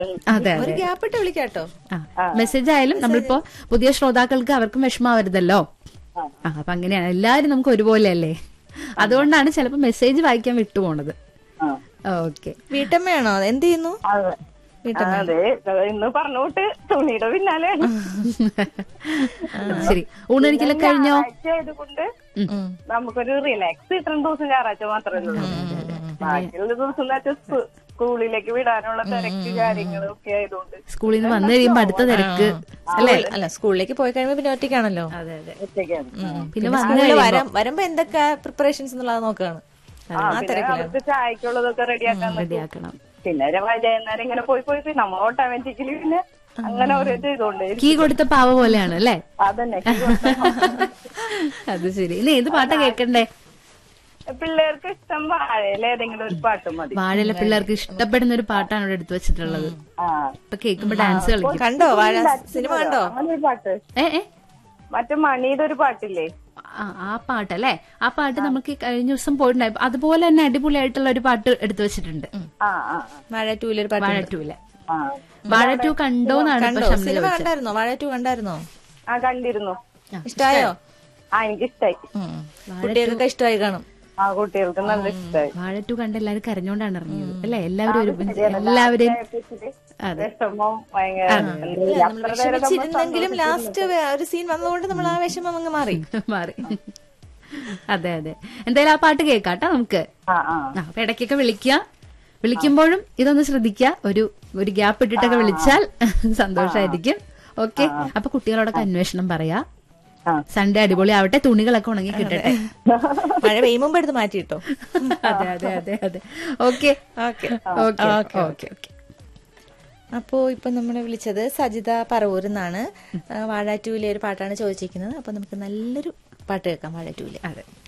അതെ ഒരു അതെ ഗ്യാപ്പ് ഇട്ട് വിളിക്കാട്ടോ ആ മെസ്സേജ് ആയാലും നമ്മളിപ്പോ പുതിയ ശ്രോതാക്കൾക്ക് അവർക്കും വിഷമാവരുതല്ലോ ആ അപ്പൊ അങ്ങനെയാണ് എല്ലാരും നമുക്ക് ഒരുപോലെ അല്ലേ അതുകൊണ്ടാണ് ചിലപ്പോ മെസ്സേജ് വായിക്കാൻ വിട്ടുപോണത് ആ. ഓക്കെ വീട്ടമ്മയാണോ എന്ത് ചെയ്യുന്നു അതെ വീട്ടമ്മ അതെ ഇന്ന് പറഞ്ഞോട്ട് തുണിയുടെ പിന്നാലെയാണ് ശരി ഊണൊരിക്കലൊക്കെ കഴിഞ്ഞോ ഞായറാഴ്ച ആയതുകൊണ്ട് നമുക്കൊരു റിലാക്സ് ഇത്രയും ദിവസം ഞായറാഴ്ച മാത്രമേ ഉള്ളൂ ബാക്കിയുള്ള ദിവസം എന്ന് വെച്ചാൽ സ്കൂ- സ്കൂളിലേക്ക് വിടാനുള്ള തിരക്ക് കാര്യങ്ങളും ഒക്കെ ആയതുകൊണ്ട് സ്കൂളിൽ നിന്ന് വന്നു കഴിയുമ്പോ അടുത്ത തിരക്ക് അല്ലേ അല്ല സ്കൂളിലേക്ക് പോയി കഴിയുമ്പോ പിന്നെ ഒറ്റയ്ക്കാണല്ലോ അതെ അതെ ഒറ്റയ്ക്കാണ് പിന്നെ വന്നു സ്കൂളിൽ കഴിയുമ്പോ വരം വരുമ്പോ എന്തൊക്കെ പ്രിപ്പറേഷൻസ് എന്നുള്ളത് നോക്കാണ് ആ പിന്നെ അവർക്ക് ചായക്കുള്ളതൊക്കെ റെഡിയാക്കാൻ റെഡിയാക്കണം പിന്നെ ഒരു വൈകുന്നേരം ഇങ്ങനെ പോയി പോയി പോയി നമ്മൾ ഓട്ടോമാറ്റിക്കലി പിന്നെ അങ്ങനെ ഓരോ ചെയ്തോണ്ടേ കീ കൊടുത്ത പാവ പോലെയാണ് അല്ലേ അതന്നെ അത് ശരി ഇനി ഏത് പാട്ടാ കേക്കണ്ടേ പിള്ളേർക്ക് ഇഷ്ടം വാഴയില ഏതെങ്കിലും ഒരു പാട്ട് മതി വാഴയിലെ പിള്ളേർക്ക് ഇഷ്ടപ്പെടുന്ന ഒരു പാട്ടാണ് ഇവിടെ എടുത്തു വെച്ചിട്ടുള്ളത് ആ ഇപ്പൊ കേൾക്കുമ്പോ ഡാൻസ് കളിക്കും കണ്ടോ വാഴ സിനിമ കണ്ടോ അങ്ങനെ ഒരു പാട്ട് ഏ ഏ മറ്റേ മണിയുടെ ഒരു പാട്ടില്ലേ ആ, ആ പാട്ടല്ലേ ആ പാട്ട് നമുക്ക് ഈ കഴിഞ്ഞ ദിവസം പോയിട്ടുണ്ടായി അതുപോലെ തന്നെ അടിപൊളിയായിട്ടുള്ള ഒരു പാട്ട് എടുത്തു വെച്ചിട്ടുണ്ട് ആ ആ വാഴ ടൂലൊരു പാട്ട് വാഴ ടൂലെ ആ വാഴ ടു കണ്ടോന്നാണ് ഇപ്പൊ കണ്ടോ ഷംന സിനിമ ചോദിച്ചത് കണ്ടായിരുന്നോ വാഴ ടു കണ്ടായിരുന്നോ ആ കണ്ടിരുന്നു ഇഷ്ടായോ ആ എനിക്ക് ഇഷ്ടായി കുട്ടികൾക്കൊക്കെ ഇഷ്ടമായി കാണും ആ കുട്ടികൾക്ക് നല്ല ഇഷ്ടായി വാഴ ടു കണ്ട് എല്ലാവരും കരഞ്ഞോണ്ടാണ് ഇറങ്ങിയത് അല്ലെ എല്ലാവരും ഒരു എല്ലാവരും അതെ വിഷമം ഭയങ്കര എന്താ ചെയ്യാ, അത്ര നേരം നമ്മൾ വിഷമിച്ചിരുന്നെങ്കിലും ലാസ്റ്റ് ഒരു സീൻ വന്നതുകൊണ്ട് നമ്മൾ ആ വിഷമം അങ്ങ് മാറി മാറി അതെ അതെ എന്തായാലും ആ പാട്ട് കേൾക്കാട്ടോ നമുക്ക് ആ ആ ആ, അപ്പൊ ഇടയ്ക്കൊക്കെ വിളിക്കുക വിളിക്കുമ്പോഴും ഇതൊന്ന് ശ്രദ്ധിക്കുക ഒരു ഒരു ഗ്യാപ്പ് ഇട്ടിട്ടൊക്കെ വിളിച്ചാൽ സന്തോഷമായിരിക്കും ഓക്കെ അപ്പൊ കുട്ടികളോടൊക്കെ അന്വേഷണം പറയാ ആ. സൺഡേ അടിപൊളി ആവട്ടെ തുണികളൊക്കെ ഉണങ്ങി കിട്ടട്ടെ മഴ പെയ്യുമ്പോ എടുത്ത് മാറ്റിട്ടോ അതെ അതെ അതെ അതെ okay okay okay okay okay അപ്പോ ഇപ്പൊ നമ്മളെ വിളിച്ചത് സജിത പറവൂർ എന്നാണ് വാഴ ടൂവിലെ ഒരു പാട്ടാണ് ചോദിച്ചിരിക്കുന്നത് അപ്പൊ നമുക്ക് നല്ലൊരു പാട്ട് കേൾക്കാം വാഴ ടൂവിലെ അതെ